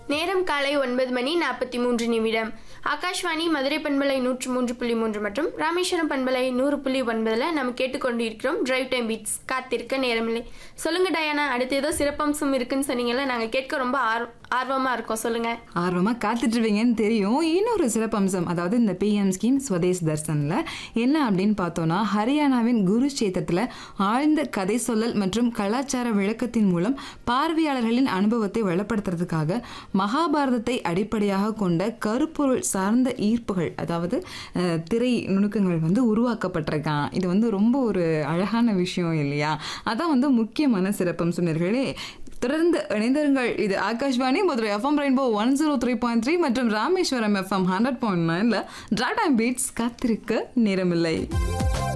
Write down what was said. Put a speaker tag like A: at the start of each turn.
A: நேரம் காலை ஒன்பது மணி நாற்பத்தி மூன்று நிமிடம் ஆகாஷ்வாணி மதுரை பண்பலை நூற்று மூன்று புள்ளி மூன்று மற்றும் ராமேஸ்வரம் பண்பலை நூறு புள்ளி ஒன்பதுல நம்ம கேட்டுக்கொண்டு இருக்கிறோம் டிரைவ் டைம் பீட்ஸ் காத்திருக்க நேரமில்லை சொல்லுங்க டயானா அடுத்து ஏதோ சிறப்பம்சம் இருக்குன்னு சொன்னீங்கல்ல நாங்க கேட்க ரொம்ப ஆர் ஆர்வமா இருக்கோம் சொல்லுங்க
B: ஆர்வமாக காத்துட்ருவீங்கன்னு தெரியும் இன்னொரு சிறப்பம்சம் அதாவது இந்த பிஎம் ஸ்கீம் ஸ்வதேஷ் தர்சனில் என்ன அப்படின்னு பார்த்தோன்னா ஹரியானாவின் குருஷேத்திரத்தில் ஆழ்ந்த கதை சொல்லல் மற்றும் கலாச்சார விளக்கத்தின் மூலம் பார்வையாளர்களின் அனுபவத்தை வளப்படுத்துறதுக்காக மகாபாரதத்தை அடிப்படையாக கொண்ட கருப்பொருள் சார்ந்த ஈர்ப்புகள் அதாவது அஹ், திரை நுணுக்கங்கள் வந்து உருவாக்கப்பட்டிருக்கான் இது வந்து ரொம்ப ஒரு அழகான விஷயம் இல்லையா அதான் வந்து முக்கியமான சிறப்பம்சம் நேர்களே தொடர்ந்து இணைந்திருங்கள் இது Akashvani Madurai FM Rainbow one zero three point three மற்றும் ராமேஸ்வரம் எஃப்எம் ஹண்ட்ரட் பாயிண்ட் நைனில் டிராட் பீட்ஸ் காத்திருக்க நேரமில்லை